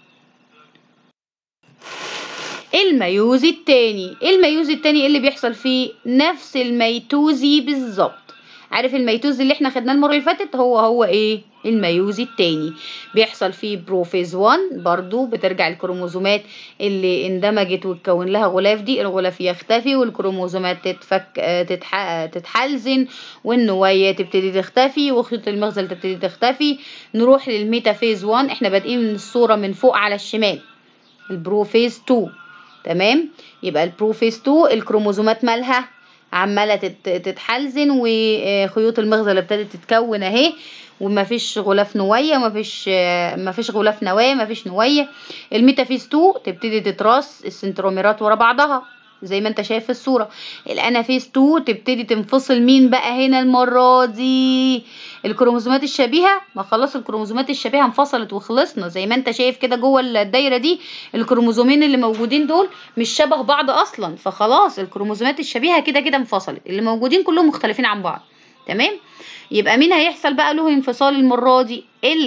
الميوزي التاني الميوزي التاني إيه اللي بيحصل فيه نفس الميتوزي بالظبط عارف الميتوزي اللي احنا خدناه المره اللي فاتت هو هو ايه الميوزي التاني بيحصل فيه بروفيز 1 برضو بترجع الكروموزومات اللي اندمجت وتكون لها غلاف دي الغلاف يختفي والكروموزومات تتفك آه، تتح... آه، تتحلزن والنوايا تبتدي تختفي وخيوط المغزل تبتدي تختفي نروح للميتافيز 1 احنا بادئين من الصوره من فوق على الشمال البروفيز 2 تمام يبقى البروفيز 2 الكروموزومات مالها عماله تت- تتحلزن وخيوط المغزل ابتدت تتكون اهي ومفيش غلاف نويه ومفيش آه، مفيش غلاف نواه مفيش نويه الميتافيز 2 تبتدي تتراص السنتروميرات ورا بعضها زي ما انت شايف في الصوره الانافيز 2 تبتدي تنفصل مين بقى هنا المره دي الكروموزومات الشبيهه ما خلاص الكروموزومات الشبيهه انفصلت وخلصنا زي ما انت شايف كده جوه الدايره دي الكروموزومين اللي موجودين دول مش شبه بعض اصلا فخلاص الكروموزومات الشبيهه كده كده انفصلت اللي موجودين كلهم مختلفين عن بعض تمام يبقى مين هيحصل بقى له انفصال المره دي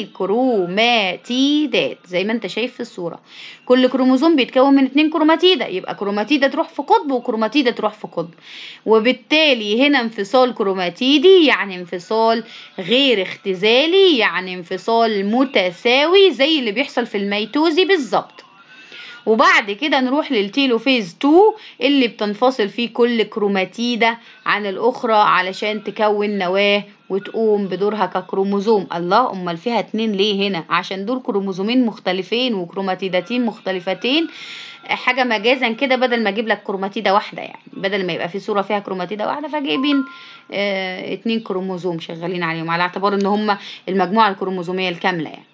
الكروماتيدات زي ما انت شايف في الصوره كل كروموزوم بيتكون من اتنين كروماتيدا يبقى كروماتيدا تروح في قطب وكروماتيدا تروح في قطب وبالتالي هنا انفصال كروماتيدي يعني انفصال غير اختزالي يعني انفصال متساوي زي اللي بيحصل في الميتوزي بالظبط وبعد كده نروح للتيلوفيز 2 اللي بتنفصل فيه كل كروماتيدة عن الأخرى علشان تكون نواة وتقوم بدورها ككروموزوم الله أمال فيها اتنين ليه هنا عشان دول كروموزومين مختلفين وكروماتيدتين مختلفتين حاجة مجازا كده بدل ما اجيب لك كروماتيدة واحدة يعني بدل ما يبقى في صورة فيها كروماتيدة واحدة فجايبين اه اتنين كروموزوم شغالين عليهم على اعتبار ان هما المجموعة الكروموزومية الكاملة يعني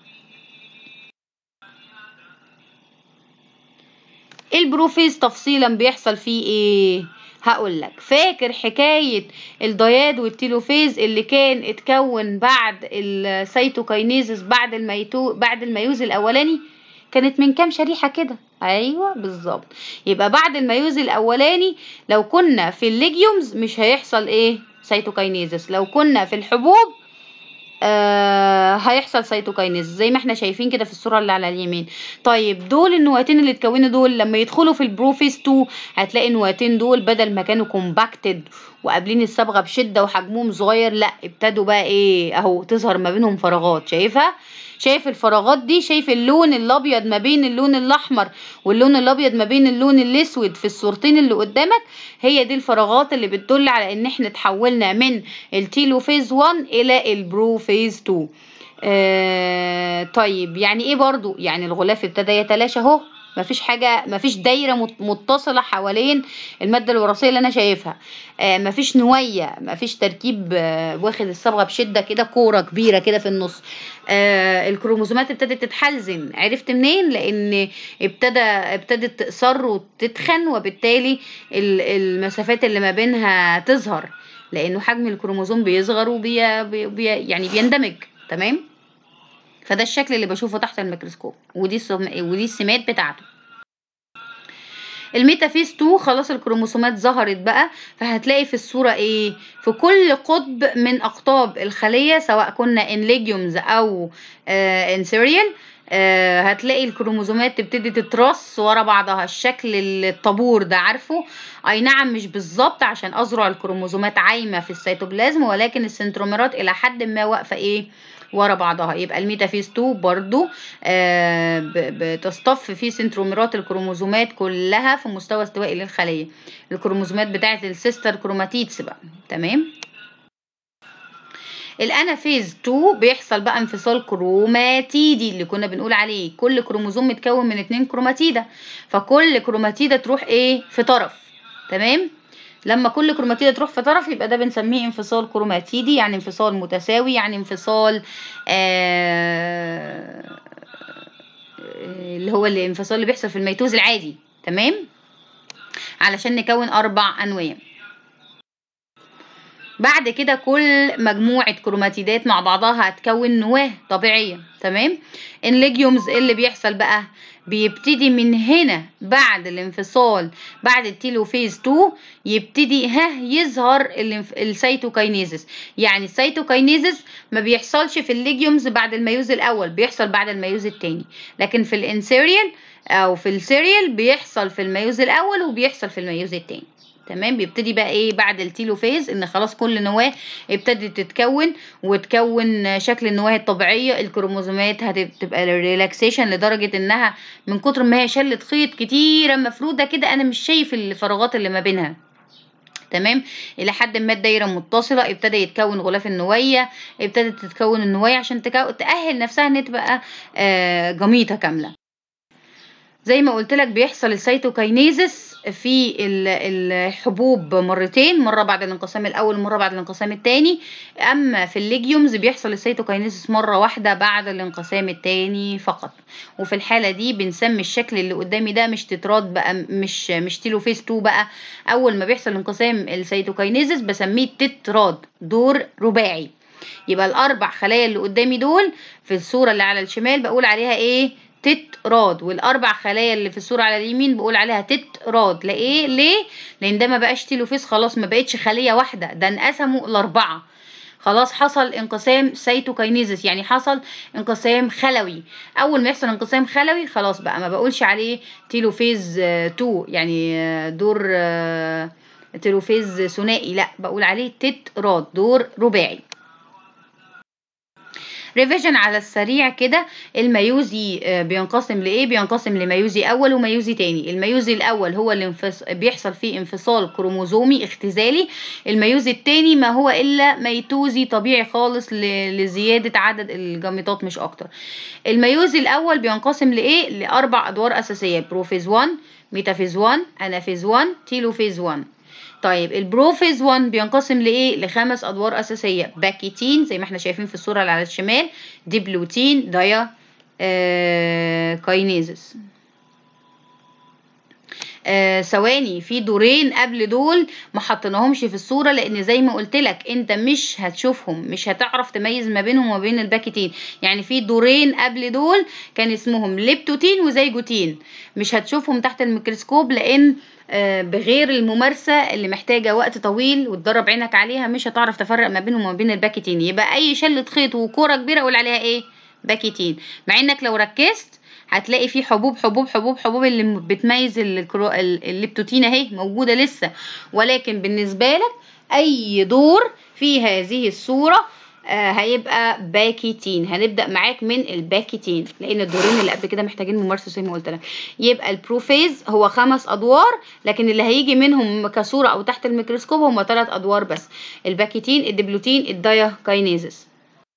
البروفيز تفصيلا بيحصل فيه ايه هقول لك فاكر حكايه الدياد والتيلوفيز اللي كان اتكون بعد السيتوكاينيزس بعد الميتو بعد الميوز الاولاني كانت من كام شريحه كده ايوه بالظبط يبقى بعد الميوز الاولاني لو كنا في الليجيومز مش هيحصل ايه سيتوكاينيزس لو كنا في الحبوب آه هيحصل سيتوكاينيز زي ما احنا شايفين كده في الصوره اللي على اليمين طيب دول النواتين اللي اتكونوا دول لما يدخلوا في البروفيس 2 هتلاقي النواتين دول بدل ما كانوا كومباكتد وقابلين الصبغه بشده وحجمهم صغير لا ابتدوا بقى ايه اهو تظهر ما بينهم فراغات شايفها شايف الفراغات دي شايف اللون الابيض ما بين اللون الاحمر واللون الابيض ما بين اللون الاسود في الصورتين اللي قدامك هي دي الفراغات اللي بتدل على ان احنا اتحولنا من التيلوفيز 1 الى البروفيز 2 آه طيب يعني ايه برضو يعني الغلاف ابتدى يتلاشى اهو مفيش حاجة مفيش دايرة مت- متصلة حوالين المادة الوراثية اللي أنا شايفها آه مفيش نوية مفيش تركيب آه واخد الصبغة بشدة كده كورة كبيرة كده في النص آه الكروموزومات ابتدت تتحلزن عرفت منين لأن ابتدى ابتدت تقصر وتتخن وبالتالي ال- المسافات اللي ما بينها تظهر لأنه حجم الكروموزوم بيصغر وبي بي بي يعني بيندمج تمام فده الشكل اللي بشوفه تحت الميكروسكوب ودي السم... ودي السمات بتاعته الميتافيز 2 خلاص الكروموسومات ظهرت بقى فهتلاقي في الصورة ايه في كل قطب من اقطاب الخلية سواء كنا ان ليجيومز او ان سيريال هتلاقي الكروموسومات تبتدي تترص ورا بعضها الشكل الطابور ده عارفه اي نعم مش بالظبط عشان اذرع الكروموسومات عايمه في السيتوبلازم ولكن السنتروميرات الى حد ما واقفه ايه ورا بعضها يبقى الميتافيز 2 برضو آه ب- بتصطف في سنتروميرات الكروموزومات كلها في مستوى استوائي للخليه الكروموزومات بتاعه السيستر كروماتيدز بقى تمام الانافيز 2 بيحصل بقى انفصال كروماتيدي اللي كنا بنقول عليه كل كروموزوم متكون من اتنين كروماتيدا فكل كروماتيدا تروح ايه في طرف تمام لما كل كروماتيدا تروح في طرف يبقى ده بنسميه انفصال كروماتيدي يعني انفصال متساوي يعني انفصال آه اللي هو الانفصال اللي بيحصل في الميتوز العادي تمام علشان نكون اربع انواع بعد كده كل مجموعة كروماتيدات مع بعضها هتكون نواة طبيعية تمام الليجيومز اللي بيحصل بقى بيبتدي من هنا بعد الانفصال بعد التيلوفيز 2 يبتدي ها يظهر الانف- السيتوكاينيزس يعني السيتوكاينيزس ما بيحصلش في الليجيومز بعد الميوز الاول بيحصل بعد الميوز التاني لكن في الانسيريال او في السيريال بيحصل في الميوز الاول وبيحصل في الميوز التاني تمام بيبتدي بقى ايه بعد التيلوفيز ان خلاص كل نواه ابتدت تتكون وتكون شكل النواه الطبيعيه الكروموزومات هتبقى ريلاكسيشن لدرجه انها من كتر ما هي شلت خيط كتيره مفروده كده انا مش شايف الفراغات اللي ما بينها تمام الى حد ما الدايره متصله ابتدى يتكون غلاف النويه ابتدت تتكون النوايه عشان تكو... تاهل نفسها ان تبقى آه جميطه كامله زي ما قلت لك بيحصل السيتوكاينيزس في ال- الحبوب مرتين مره بعد الانقسام الاول ومره بعد الانقسام الثاني اما في الليجيومز بيحصل السيتوكاينيزس مره واحده بعد الانقسام الثاني فقط وفي الحاله دي بنسمي الشكل اللي قدامي ده مش تتراد بقى مش مش تيلوفيز 2 بقى اول ما بيحصل انقسام السيتوكاينيزس بسميه تتراد دور رباعي يبقى الاربع خلايا اللي قدامي دول في الصوره اللي على الشمال بقول عليها ايه تتراد والاربع خلايا اللي في الصوره على اليمين بقول عليها تتراد ليه ليه لان ده ما بقاش تيلوفيز خلاص ما بقتش خليه واحده ده انقسموا لاربعه خلاص حصل انقسام سيتوكاينيزس يعني حصل انقسام خلوي اول ما يحصل انقسام خلوي خلاص بقى ما بقولش عليه تيلوفيز 2 يعني آه، دور آه، تيلوفيز ثنائي لا بقول عليه تتراد دور رباعي ريفيجن على السريع كده الميوزي آه، بينقسم لايه بينقسم لميوزي اول وميوزي تاني الميوزي الاول هو اللي انفص... بيحصل فيه انفصال كروموزومي اختزالي الميوزي التاني ما هو الا ميتوزي طبيعي خالص ل... لزياده عدد الجاميطات مش اكتر الميوزي الاول بينقسم لايه لاربع ادوار اساسيه بروفيز 1 ميتافيز 1 انافيز 1 تيلوفيز 1 طيب البروفيز 1 بينقسم لايه لخمس ادوار اساسيه باكيتين زي ما احنا شايفين في الصوره اللي على الشمال ديبلوتين دايا آه كاينيزس آه ثواني في دورين قبل دول ما حطيناهمش في الصوره لان زي ما قلت لك انت مش هتشوفهم مش هتعرف تميز ما بينهم وما بين الباكيتين يعني في دورين قبل دول كان اسمهم ليبتوتين وزيجوتين مش هتشوفهم تحت الميكروسكوب لان آه، بغير الممارسة اللي محتاجة وقت طويل وتدرب عينك عليها مش هتعرف تفرق ما بينهم وما بين الباكيتين يبقى أي شلة خيط وكورة كبيرة أقول عليها إيه باكيتين مع إنك لو ركزت هتلاقي في حبوب حبوب حبوب حبوب اللي بتميز الكرو... الليبتوتين اهي موجودة لسه ولكن بالنسبة لك أي دور في هذه الصورة آه هيبقى باكيتين هنبدا معاك من الباكيتين لان الدورين اللي قبل كده محتاجين ممارسه زي ما قلت لك يبقى البروفيز هو خمس ادوار لكن اللي هيجي منهم كصوره او تحت الميكروسكوب هم ثلاث ادوار بس الباكيتين الدبلوتين الدايا كاينيزس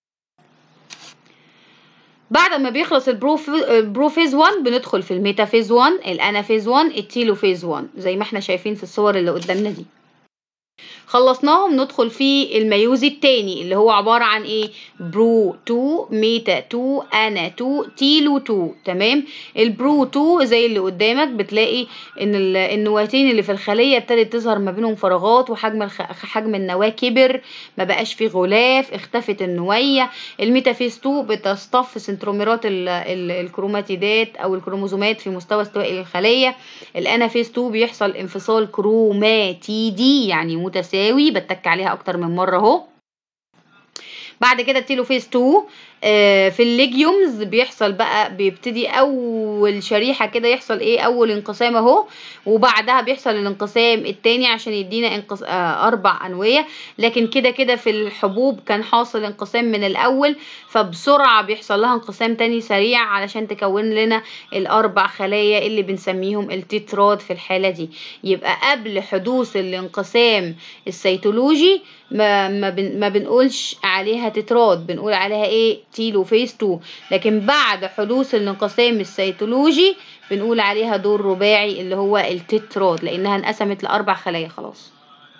بعد ما بيخلص البروفيز 1 بندخل في الميتافيز 1 الانافيز 1 التيلوفيز 1 زي ما احنا شايفين في الصور اللي قدامنا دي خلصناهم ندخل في الميوزي التاني اللي هو عبارة عن ايه برو 2 ميتا 2 انا 2 تيلو 2 تمام البرو 2 زي اللي قدامك بتلاقي ان النواتين اللي في الخلية ابتدت تظهر ما بينهم فراغات وحجم الخ... حجم النواة كبر ما بقاش فيه غلاف اختفت النوية الميتافيز 2 بتصطف سنتروميرات ال... ال... الكروماتيدات او الكروموزومات في مستوى استوائي الخلية الانافيز 2 بيحصل انفصال كروماتيدي يعني متساوي بتك عليها اكتر من مره اهو بعد كده التيلوفيز 2 آه في الليجيومز بيحصل بقى بيبتدي اول شريحه كده يحصل ايه اول انقسام اهو وبعدها بيحصل الانقسام التاني عشان يدينا انقس... آه اربع انويه لكن كده كده في الحبوب كان حاصل انقسام من الاول فبسرعه بيحصل لها انقسام تاني سريع علشان تكون لنا الاربع خلايا اللي بنسميهم التتراد في الحاله دي يبقى قبل حدوث الانقسام السيتولوجي ما ما, بن ما بنقولش عليها تتراد بنقول عليها ايه تيلو فيز 2 لكن بعد حدوث الانقسام السيتولوجي بنقول عليها دور رباعي اللي هو التتراد لانها انقسمت لاربع خلايا خلاص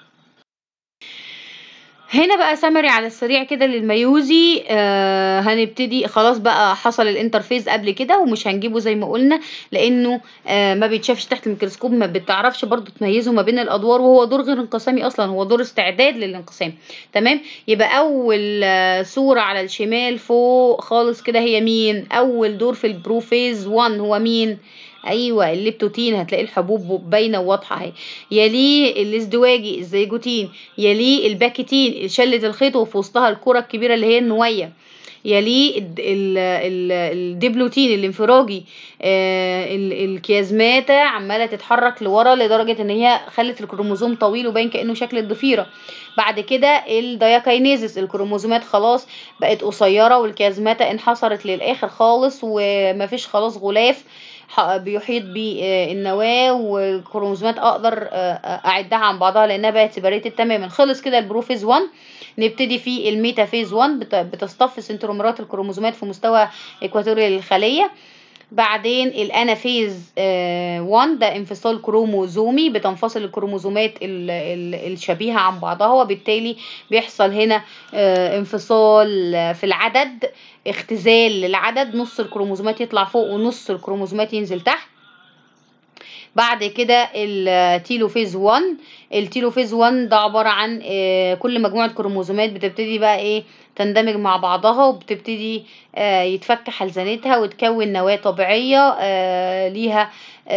هنا بقى سمري على السريع كده للميوزي آه هنبتدي خلاص بقى حصل الانترفيز قبل كده ومش هنجيبه زي ما قلنا لانه آه ما بيتشافش تحت الميكروسكوب ما بتعرفش برضو تميزه ما بين الادوار وهو دور غير انقسامي اصلا هو دور استعداد للانقسام تمام يبقى اول آه صوره على الشمال فوق خالص كده هي مين اول دور في البروفيز 1 هو مين ايوه الليبتوتين هتلاقي الحبوب باينه وواضحه اهي يليه الازدواجي الزيجوتين يليه الباكيتين شله الخيط وفي وسطها الكره الكبيره اللي هي النويه يليه الدبلوتين الانفراجي آه الكيازماتا عماله تتحرك لورا لدرجه ان هي خلت الكروموزوم طويل وباين كانه شكل الضفيره بعد كده الدياكاينيزس الكروموزومات خلاص بقت قصيره والكيازماتا انحصرت للاخر خالص ومفيش خلاص غلاف بيحيط بالنواه والكروموزومات اقدر اعدها عن بعضها لانها بقت سيبريتد تماما خلص كده البروفيز 1 نبتدي في الميتافيز 1 بتصطف سنترومرات الكروموزومات في مستوى اكواتوري للخليه بعدين الانافيز 1 ده انفصال كروموزومي بتنفصل الكروموزومات الشبيهه عن بعضها وبالتالي بيحصل هنا انفصال في العدد اختزال للعدد نص الكروموزومات يطلع فوق ونص الكروموزومات ينزل تحت بعد كده التيلوفيز 1 التيلوفيز 1 ده عبارة عن كل مجموعة كروموزومات بتبتدي بقى ايه تندمج مع بعضها وبتبتدي يتفك حلزنتها وتكون نواة طبيعية ليها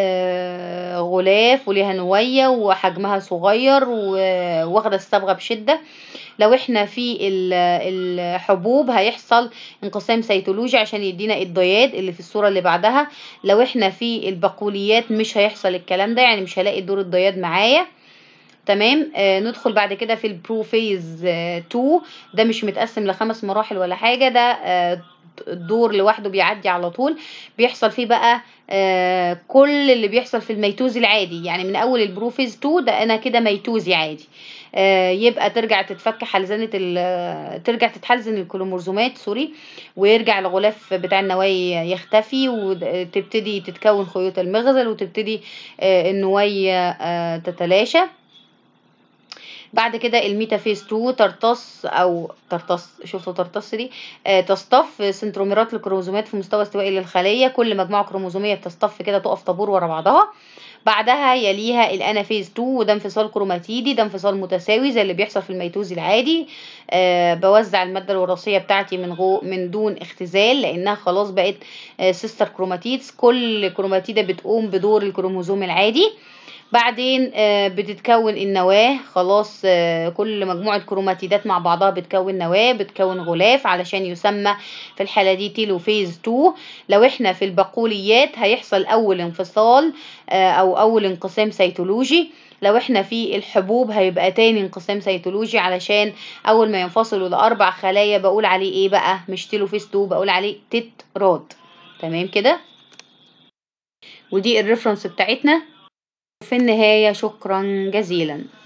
غلاف وليها نوية وحجمها صغير واخدة الصبغة بشدة لو احنا في الحبوب هيحصل انقسام سيتولوجي عشان يدينا الضياد اللي في الصورة اللي بعدها لو احنا في البقوليات مش هيحصل الكلام ده يعني مش هلاقي دور الضياد معايا تمام آه ندخل بعد كده في البروفيز 2 ده مش متقسم لخمس مراحل ولا حاجه ده آه الدور لوحده بيعدي على طول بيحصل فيه بقى آه كل اللي بيحصل في الميتوزي العادي يعني من اول البروفيز 2 ده انا كده ميتوزي عادي آه يبقى ترجع تتفك حلزنة ترجع تتحلزن الكروموزومات سوري ويرجع الغلاف بتاع النوايا يختفي وتبتدي تتكون خيوط المغزل وتبتدي آه النوايا آه تتلاشى بعد كده الميتافيز 2 ترتص او ترتص شفتوا ترتص دي آه تصطف سنتروميرات الكروموزومات في مستوى استوائي للخليه كل مجموعه كروموزوميه بتصطف كده تقف طابور ورا بعضها بعدها يليها الانافيز 2 وده انفصال كروماتيدي ده انفصال متساوي زي اللي بيحصل في الميتوز العادي آه بوزع الماده الوراثيه بتاعتي من غو من دون اختزال لانها خلاص بقت آه سيستر كروماتيدز كل كروماتيده بتقوم بدور الكروموزوم العادي بعدين آه بتتكون النواة خلاص آه كل مجموعة كروماتيدات مع بعضها بتكون نواة بتكون غلاف علشان يسمى في الحالة دي تيلوفيز 2 لو احنا في البقوليات هيحصل أول انفصال آه أو أول انقسام سيتولوجي لو احنا في الحبوب هيبقى تاني انقسام سيتولوجي علشان أول ما ينفصلوا لأربع خلايا بقول عليه ايه بقى مش تيلوفيز 2 بقول عليه تتراد تمام كده ودي الريفرنس بتاعتنا في النهاية شكرا جزيلا